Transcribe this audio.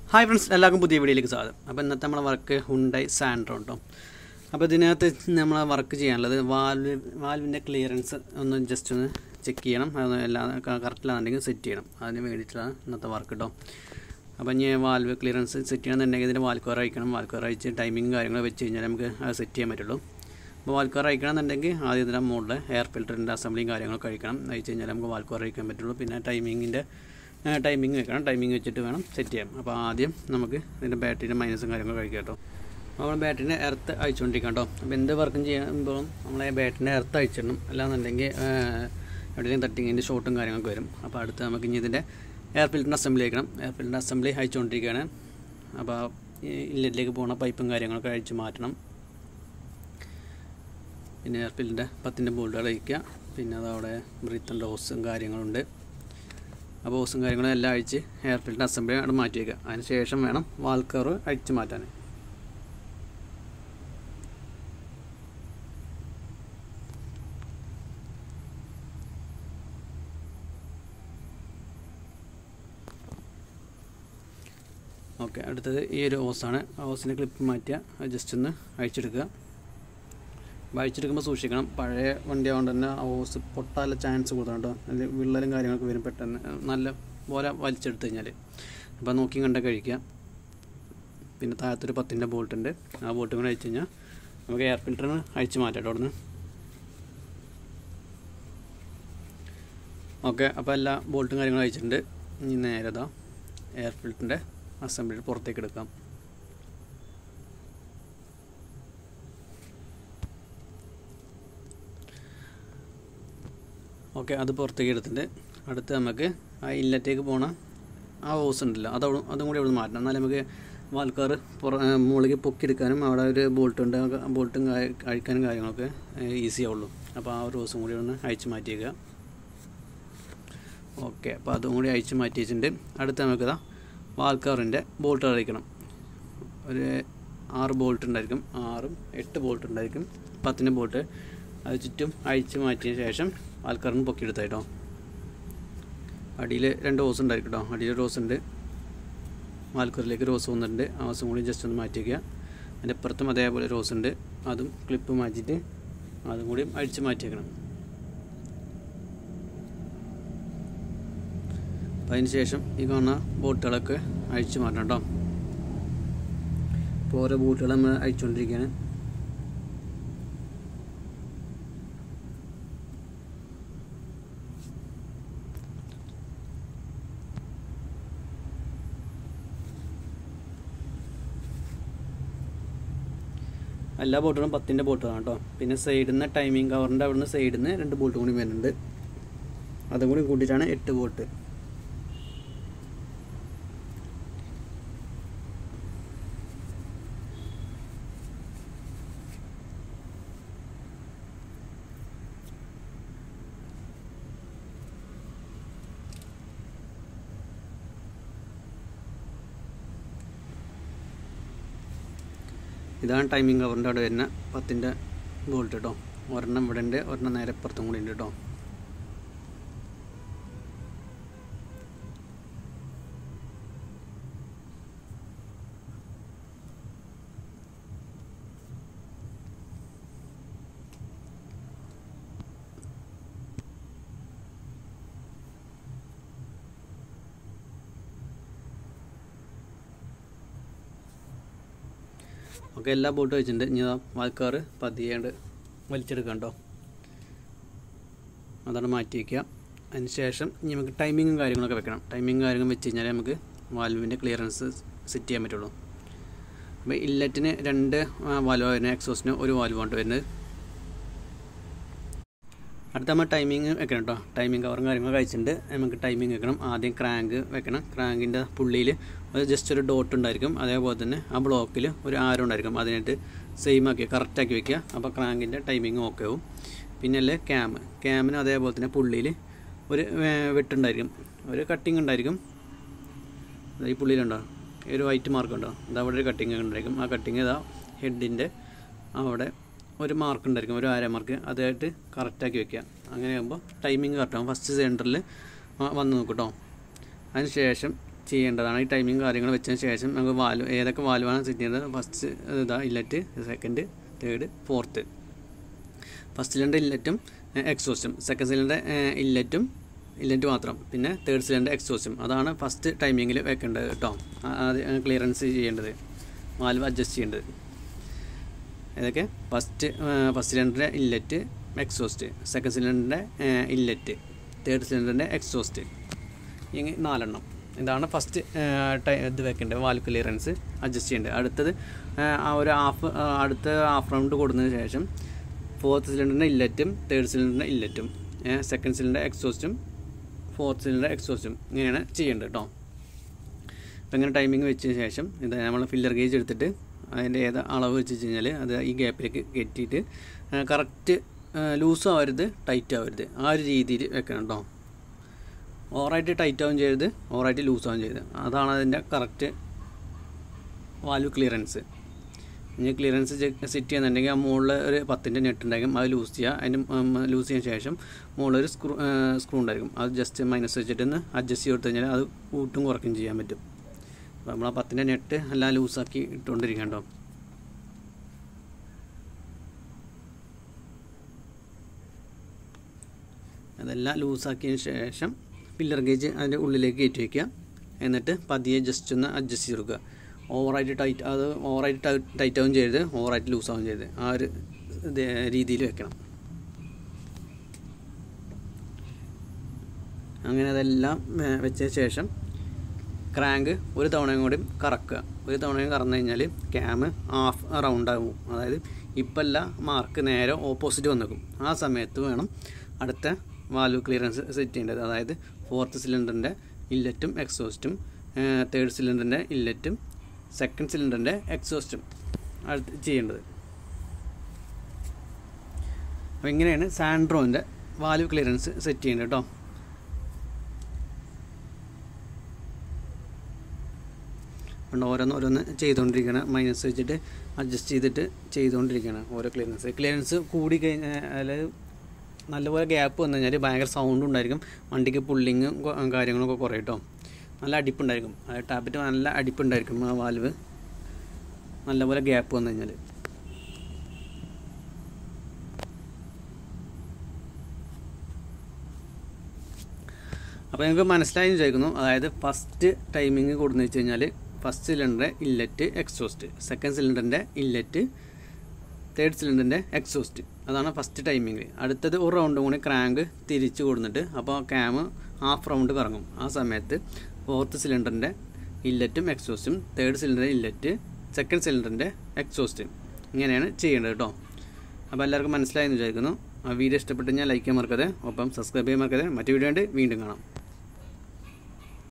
hi friends എല്ലാവർക്കും പുതിയ വീഡിയോയിലേക്ക് സ്വാഗതം അപ്പോൾ ഇന്നത്തെ നമ്മളെ വർക്ക് ഹുണ്ടായി സാൻഡ്രോ കേട്ടോ അപ്പോൾ ഇതിനകത്ത് നമ്മൾ വർക്ക് ചെയ്യാനുള്ളത് വാൽവ് വാൽവിൻ്റെ ക്ലിയറൻസ് ഒന്ന് ജസ്റ്റ് ഒന്ന് ചെക്ക് ചെയ്യണം അത് എല്ലാം കറക്റ്റിലാണെന്നുണ്ടെങ്കിൽ സെറ്റ് ചെയ്യണം അതിന് വേണ്ടിയിട്ടുള്ള ഇന്നത്തെ വർക്ക് കേട്ടോ അപ്പോൾ ഇനി വാൽവ് ക്ലിയറൻസ് സെറ്റ് ചെയ്യണമെന്നുണ്ടെങ്കിൽ ഇതിൻ്റെ വാൽക്കോർ അയക്കണം വാൽക്കോർ അയച്ച് ടൈമിങ് കാര്യങ്ങൾ വെച്ച് കഴിഞ്ഞാൽ നമുക്ക് അത് സെറ്റ് ചെയ്യാൻ പറ്റുള്ളൂ അപ്പോൾ വാൽക്കോർ അയക്കണമെന്നുണ്ടെങ്കിൽ ആദ്യം ഇതിൻ്റെ മുകളിൽ എയർ ഫിൽറ്ററിൻ്റെ അസംബ്ലിയും കാര്യങ്ങളൊക്കെ കഴിക്കണം അയച്ച് കഴിഞ്ഞാൽ നമുക്ക് വാൽക്കോർ അയക്കാൻ പറ്റുള്ളൂ പിന്നെ ടൈമിങ്ങിൻ്റെ ടൈമിംഗ് വെക്കണം ടൈമിംഗ് വെച്ചിട്ട് വേണം സെറ്റ് ചെയ്യാൻ അപ്പോൾ ആദ്യം നമുക്ക് ഇതിൻ്റെ ബാറ്ററിയുടെ മൈനസും കാര്യങ്ങളും കഴിക്കാം കേട്ടോ അപ്പോൾ നമ്മൾ ബാറ്ററിൻ്റെ എർത്ത് അയച്ചുകൊണ്ടിരിക്കാം കേട്ടോ അപ്പോൾ എന്ത് വർക്കും ചെയ്യുമ്പോഴും നമ്മളെ ബാറ്ററിൻ്റെ എർത്ത് അയച്ചിടണം അല്ലാന്നുണ്ടെങ്കിൽ എവിടെയെങ്കിലും തട്ടിങ്ങിൻ്റെ ഷോട്ടും കാര്യങ്ങളൊക്കെ വരും അപ്പോൾ അടുത്ത് നമുക്ക് ഇനി ഇതിൻ്റെ എയർ ഫിൽറ്ററിൻ്റെ അസംബ്ലി അയക്കണം എയർ ഫിൽറ്ററിൻ്റെ അസംബ്ലി അയച്ചുകൊണ്ടിരിക്കുകയാണ് അപ്പോൾ ഇല്ലറ്റിലേക്ക് പോകുന്ന പൈപ്പും കാര്യങ്ങളൊക്കെ അഴിച്ച് മാറ്റണം പിന്നെ എയർ ഫിൽറ്ററിൻ്റെ പത്തിൻ്റെ ബോൾട്ടുകൾ അയക്കുക പിന്നെ അതവിടെ ബ്രീത്തിൻ്റെ ഹോസും കാര്യങ്ങളുണ്ട് അപ്പോൾ ഹോസും കാര്യങ്ങളും എല്ലാം അഴിച്ച് എയർ ഫിൽറ്റർ അസംബ്ലി അവിടെ മാറ്റി വയ്ക്കുക അതിന് ശേഷം വേണം വാൽക്കർ അഴിച്ച് മാറ്റാൻ ഓക്കെ അടുത്തത് ഈ ഒരു ഹോസാണ് ആ ഹോസിൻ്റെ ക്ലിപ്പ് മാറ്റുക ജസ്റ്റ് ഒന്ന് അഴിച്ചെടുക്കുക അപ്പോൾ അഴിച്ചെടുക്കുമ്പോൾ സൂക്ഷിക്കണം പഴയ വണ്ടി ആയതുകൊണ്ട് തന്നെ ആ ഹോസ് പൊട്ടാനുള്ള ചാൻസ് കൂടുതലാണ് കേട്ടോ അല്ലെങ്കിൽ വിള്ളലും കാര്യങ്ങളൊക്കെ വരും പെട്ടെന്ന് നല്ല പോലെ വലിച്ചെടുത്ത് കഴിഞ്ഞാൽ അപ്പോൾ നോക്കി കണ്ട കഴിക്കുക പിന്നെ താഴത്തൊരു പത്തിൻ്റെ ബോൾട്ട് ഉണ്ട് ആ ബോൾട്ട് കൂടെ അഴിച്ച് കഴിഞ്ഞാൽ നമുക്ക് എയർ ഫിൽറ്ററിന് അഴിച്ച് മാറ്റാം കേട്ടോ അവിടുന്ന് ഓക്കെ അപ്പോൾ എല്ലാ ബോൾട്ടും കാര്യങ്ങളും അയച്ചിട്ടുണ്ട് ഇനി നേരെ ഇതാ എയർ ഫിൽറ്ററിൻ്റെ അസംബ്ലി പുറത്തേക്ക് എടുക്കാം ഓക്കെ അത് പുറത്തേക്ക് എടുത്തിട്ട് അടുത്ത് നമുക്ക് ആ ഇല്ലറ്റേക്ക് പോണ ആ ഹോസ് ഉണ്ടല്ലോ അത് അതും കൂടി അവിടെ മാറ്റണം എന്നാലും നമുക്ക് വാൽക്കാർ പുറ മുകളിലേക്ക് പൊക്കിയെടുക്കാനും അവിടെ ഒരു ബോൾട്ട് ഉണ്ട് ബോൾട്ടും അഴിക്കാനും കാര്യങ്ങളൊക്കെ ഈസി ആവുള്ളൂ അപ്പോൾ ആ ഒരു ഹോസും കൂടി ഒന്ന് അഴിച്ച് മാറ്റിയേക്കുക ഓക്കെ അപ്പോൾ അതും കൂടി അഴിച്ച് മാറ്റി വെച്ചിട്ടുണ്ട് അടുത്ത് നമുക്കിതാ വാൽക്കാറിൻ്റെ ബോൾട്ട് അഴിക്കണം ഒരു ആറ് ബോൾട്ട് ഉണ്ടായിരിക്കും ആറും എട്ട് ബോൾട്ട് ഉണ്ടായിരിക്കും പത്തിന് ബോൾട്ട് അത് ചുറ്റും അഴിച്ച് മാറ്റിയ ശേഷം ആൾക്കാരിന് പൊക്കിയെടുത്ത കേട്ടോ അടിയിൽ രണ്ട് റോസ് ഉണ്ടായിരിക്കും കേട്ടോ അടിയിൽ റോസ് ഉണ്ട് വാൽക്കറിലേക്ക് റോസ് വന്നിട്ടുണ്ട് ആ റോസും കൂടി ജസ്റ്റ് ഒന്ന് മാറ്റി വയ്ക്കുക അതിൻ്റെ അപ്പുറത്തും അതേപോലെ റോസ് ഉണ്ട് അതും ക്ലിപ്പ് മാറ്റിയിട്ട് അതും കൂടി അഴിച്ച് മാറ്റിയേക്കണം അപ്പം അതിന് ശേഷം ഈ കാണുന്ന ബോട്ടുകളൊക്കെ അഴിച്ച് മാറ്റണം കേട്ടോ ഇപ്പോൾ ഓരോ ബോട്ടുകൾ നമ്മൾ അഴിച്ചുകൊണ്ടിരിക്കുകയാണ് എല്ലാ ബോട്ടുകളും പത്തിൻ്റെ ബോട്ടുകളാണ് കേട്ടോ പിന്നെ സൈഡിൽ നിന്ന് ടൈമിംഗ് കവറിൻ്റെ അവിടെ നിന്ന് സൈഡിൽ നിന്ന് രണ്ട് ബോട്ടും കൂടി വരുന്നുണ്ട് അതും കൂടി കൂട്ടിയിട്ടാണ് എട്ട് ബോട്ട് ഇതാണ് ടൈമിംഗ് കവറിൻ്റെ അവിടെ വരുന്ന പത്തിൻ്റെ ബോൾട്ട് കേട്ടോ ഒരെണ്ണം ഇവിടെ ഉണ്ട് ഒരെണ്ണം നേരെ പുറത്തും കൂടി ഉണ്ട് കേട്ടോ ഓക്കെ എല്ലാ ബോട്ടും വെച്ചിട്ടുണ്ട് ഇനി വാൽക്കാർ പതിയേണ്ട് വലിച്ചെടുക്കാം കേട്ടോ അതാണ് മാറ്റി വയ്ക്കുക അതിന് ശേഷം ഇനി നമുക്ക് ടൈമിങ്ങും കാര്യങ്ങളൊക്കെ വെക്കണം ടൈമിങ്ങും കാര്യങ്ങളും വെച്ച് കഴിഞ്ഞാൽ നമുക്ക് വാൽവിൻ്റെ ക്ലിയറൻസ് സെറ്റ് ചെയ്യാൻ പറ്റുള്ളൂ അപ്പോൾ ഇല്ലറ്റിന് രണ്ട് വാൽവ് വരുന്നത് എക്സോസിന് ഒരു വാൽവാണ് വരുന്നത് അടുത്ത നമ്മൾ ടൈമിങ് വെക്കണം കേട്ടോ ടൈമിംഗ് കവറും കാര്യങ്ങളൊക്കെ അയച്ചിട്ടുണ്ട് നമുക്ക് ടൈമിംഗ് വെക്കണം ആദ്യം ക്രാങ്ക് വെക്കണം ക്രാങ്കിൻ്റെ പുള്ളിയിൽ ഒരു ജസ്റ്റ് ഒരു ഡോട്ട് ഉണ്ടായിരിക്കും അതേപോലെ തന്നെ ആ ബ്ലോക്കിൽ ഒരു ആരോ ഉണ്ടായിരിക്കും അതിനായിട്ട് സെയിം ആക്കി കറക്റ്റാക്കി വെക്കുക അപ്പോൾ ക്രാങ്കിൻ്റെ ടൈമിങ് ഓക്കെ ആവും പിന്നെ അല്ലേ ക്യാം ക്യാമിന് അതേപോലെ തന്നെ പുള്ളിയിൽ ഒരു വെട്ടുണ്ടായിരിക്കും ഒരു കട്ടിങ് ഉണ്ടായിരിക്കും ഈ പുള്ളിയിലുണ്ടോ ഒരു വൈറ്റ് മാർക്ക് ഉണ്ടോ ഇതാ അവിടെ ഒരു കട്ടിങ് ഉണ്ടായിരിക്കും ആ കട്ടിങ് ഇതാ ഹെഡിൻ്റെ അവിടെ ഒരു മാർക്ക് ഉണ്ടായിരിക്കും ഒരു ആര മാർക്ക് അതായിട്ട് കറക്റ്റാക്കി വെക്കുക അങ്ങനെ ആകുമ്പോൾ ടൈമിങ് കറക്റ്റാകും ഫസ്റ്റ് സെൻറ്ററിൽ വന്ന് നോക്കും കേട്ടോ അതിന് ശേഷം ചെയ്യേണ്ടതാണ് ഈ ടൈമിങ് കാര്യങ്ങൾ വെച്ചതിന് ശേഷം നമുക്ക് വാൽവ് ഏതൊക്കെ വാൽവാണ് സെറ്റ് ചെയ്യുന്നത് ഫസ്റ്റ് ഇതാ inlet second third fourth first cylinder ഇല്ലറ്റും എക്സോസ്റ്റും സെക്കൻഡ് സിലിണ്ടർ ഇല്ലറ്റും ഇല്ലറ്റ് മാത്രം പിന്നെ തേർഡ് സിലിണ്ടർ എക്സോസ്റ്റും അതാണ് ഫസ്റ്റ് ടൈമിങ്ങിൽ വെക്കേണ്ടത് കേട്ടോ ക്ലിയറൻസ് ചെയ്യേണ്ടത് വാൽവ് അഡ്ജസ്റ്റ് ചെയ്യേണ്ടത് ഇതൊക്കെ ഫസ്റ്റ് ഫസ്റ്റ് സിലിണ്ടറിൻ്റെ ഇല്ലറ്റ് എക്സോസ്റ്റ് സെക്കൻഡ് സിലിണ്ടറിൻ്റെ ഇല്ലറ്റ് തേർഡ് സിലിണ്ടറിൻ്റെ എക്സോസ്റ്റ് ഇങ്ങനെ നാലെണ്ണം ഇതാണ് ഫസ്റ്റ് ടൈ ഇത് വെക്കേണ്ടത് വാൽ ക്ലിയറൻസ് അഡ്ജസ്റ്റ് ചെയ്യേണ്ടത് അടുത്തത് ആ ഒരു ഹാഫ് അടുത്ത ഹാഫ് റൗണ്ട് കൊടുത്തതിന് ശേഷം ഫോർത്ത് സിലിണ്ടറിൻ്റെ ഇല്ലറ്റും തേർഡ് സിലിണ്ടറിൻ്റെ ഇല്ലറ്റും സെക്കൻഡ് സിലിണ്ടർ എക്സോസ്റ്റും ഫോർത്ത് സിലിണ്ടർ എക്സോസ്റ്റും ഇങ്ങനെയാണ് ചെയ്യേണ്ടത് കേട്ടോ അപ്പോൾ ഇങ്ങനെ ടൈമിംഗ് വെച്ചതിന് ശേഷം ഇത് നമ്മൾ ഫില്ലർ ഗേജ് എടുത്തിട്ട് അതിൻ്റെ ഏത് അളവ് വെച്ച് കഴിഞ്ഞാൽ അത് ഈ ഗ്യാപ്പിലേക്ക് കെട്ടിയിട്ട് കറക്റ്റ് ലൂസും ആവരുത് ടൈറ്റ് ആവരുത് ആ ഒരു രീതിയിൽ വെക്കണം കേട്ടോ ഓവറായിട്ട് ടൈറ്റ് ആവും ചെയ്യരുത് ഓവറായിട്ട് ലൂസ് ആവും ചെയ്ത് അതാണ് അതിൻ്റെ കറക്റ്റ് വാല്യൂ ക്ലിയറൻസ് ഇനി ക്ലിയറൻസ് സെറ്റ് ചെയ്യുന്നുണ്ടെങ്കിൽ ആ മുകളിൽ ഒരു പത്തിൻ്റെ നെറ്റ് ഉണ്ടായിരിക്കും അത് ലൂസ് ചെയ്യുക അതിന് ലൂസ് ചെയ്യാൻ ശേഷം മുകളിൽ ഒരു സ്ക്രൂ സ്ക്രൂ ഉണ്ടായിരിക്കും അത് ജസ്റ്റ് മൈനസ് വെച്ചിട്ട് ഒന്ന് അഡ്ജസ്റ്റ് ചെയ്ത് കൊടുത്തു കഴിഞ്ഞാൽ അത് കൂട്ടും കുറയ്ക്കും ചെയ്യാൻ പറ്റും അപ്പോൾ നമ്മൾ ആ പത്തിൻ്റെ നെറ്റ് എല്ലാം ലൂസാക്കി ഇട്ടുകൊണ്ടിരിക്കണ്ടോ അതെല്ലാം ലൂസാക്കിയതിന് ശേഷം പില്ലർ ഗേജ് അതിൻ്റെ ഉള്ളിലേക്ക് കയറ്റി വയ്ക്കുക എന്നിട്ട് പതിയെ ജസ്റ്റ് ഒന്ന് അഡ്ജസ്റ്റ് ചെയ്ത് കൊടുക്കുക ഓവറായിട്ട് ടൈറ്റ് അത് ഓവറായിട്ട് ടൈറ്റ് ആവും ചെയ്യരുത് ഓവറായിട്ട് ലൂസ് ആവും ചെയ്യരുത് ആ ഒരു രീതിയിൽ വെക്കണം അങ്ങനെ അതെല്ലാം വെച്ച ശേഷം ക്രാങ്ക് ഒരു തവണയും കൂടി കറക്കുക ഒരു തവണയും കറന്നു കഴിഞ്ഞാൽ ക്യാമ് ഹാഫ് റൗണ്ട് ആകും അതായത് ഇപ്പല്ല മാർക്ക് നേരെ ഓപ്പോസിറ്റ് വന്നേക്കും ആ സമയത്ത് വേണം അടുത്ത വാൽവ് ക്ലിയറൻസ് സെറ്റ് ചെയ്യേണ്ടത് അതായത് ഫോർത്ത് സിലിണ്ടറിൻ്റെ ഇല്ലറ്റും എക്സോസ്റ്റും തേർഡ് സിലിണ്ടറിൻ്റെ ഇല്ലറ്റും സെക്കൻഡ് സിലിണ്ടറിൻ്റെ എക്സോസ്റ്റും അടുത്ത് ചെയ്യേണ്ടത് അപ്പോൾ ഇങ്ങനെയാണ് സാൻഡ്രോൻ്റെ വാൽവ് ക്ലിയറൻസ് സെറ്റ് ചെയ്യേണ്ടത് കേട്ടോ അതുകൊണ്ട് ഓരോന്ന് ഓരോന്ന് ചെയ്തുകൊണ്ടിരിക്കണം മൈനസ് വെച്ചിട്ട് അഡ്ജസ്റ്റ് ചെയ്തിട്ട് ചെയ്തുകൊണ്ടിരിക്കണം ഓരോ ക്ലിയറൻസ് ക്ലിയറൻസ് കൂടി കഴിഞ്ഞാൽ അതായത് നല്ലപോലെ ഗ്യാപ്പ് വന്നു കഴിഞ്ഞാൽ ഭയങ്കര സൗണ്ടും ഉണ്ടായിരിക്കും വണ്ടിക്ക് പുള്ളിങ്ങും കാര്യങ്ങളൊക്കെ കുറേ കേട്ടോ നല്ല അടിപ്പുണ്ടായിരിക്കും അതായത് ടാബ്ലറ്റ് നല്ല അടിപ്പുണ്ടായിരിക്കും ആ വാൽവ് നല്ലപോലെ ഗ്യാപ്പ് വന്നു കഴിഞ്ഞാൽ അപ്പോൾ നിങ്ങൾക്ക് മനസ്സിലായി വിചാരിക്കുന്നു അതായത് ഫസ്റ്റ് ടൈമിങ് കൊടുന്നു വെച്ച് കഴിഞ്ഞാൽ ഫസ്റ്റ് സിലിണ്ടറിൻ്റെ ഇല്ലറ്റ് എക്സോസ്റ്റ് സെക്കൻഡ് സിലിണ്ടറിൻ്റെ ഇല്ലറ്റ് തേർഡ് സിലിണ്ടറിൻ്റെ എക്സോസ്റ്റ് അതാണ് ഫസ്റ്റ് ടൈമിങ് അടുത്തത് ഒരു റൗണ്ടും കൂടി ക്രാങ്ക് തിരിച്ച് കൊടുത്തിട്ട് അപ്പോൾ ക്യാമ് ഹാഫ് റൗണ്ട് കറങ്ങും ആ സമയത്ത് ഫോർത്ത് സിലിണ്ടറിൻ്റെ ഇല്ലറ്റും എക്സോസ്റ്റും തേർഡ് സിലിണ്ടറിൻ്റെ ഇല്ലറ്റ് സെക്കൻഡ് സിലിണ്ടറിൻ്റെ എക്സോസ്റ്റ് ഇങ്ങനെയാണ് ചെയ്യേണ്ടത് കേട്ടോ അപ്പോൾ എല്ലാവർക്കും മനസ്സിലായെന്ന് വിചാരിക്കുന്നു ആ വീഡിയോ ഇഷ്ടപ്പെട്ട് ഞാൻ ലൈക്ക് ചെയ്യാൻ മറക്കരുത് ഒപ്പം സബ്സ്ക്രൈബ് ചെയ്യാൻ മറക്കരുത് മറ്റു വീഡിയോ ഉണ്ട് വീണ്ടും കാണാം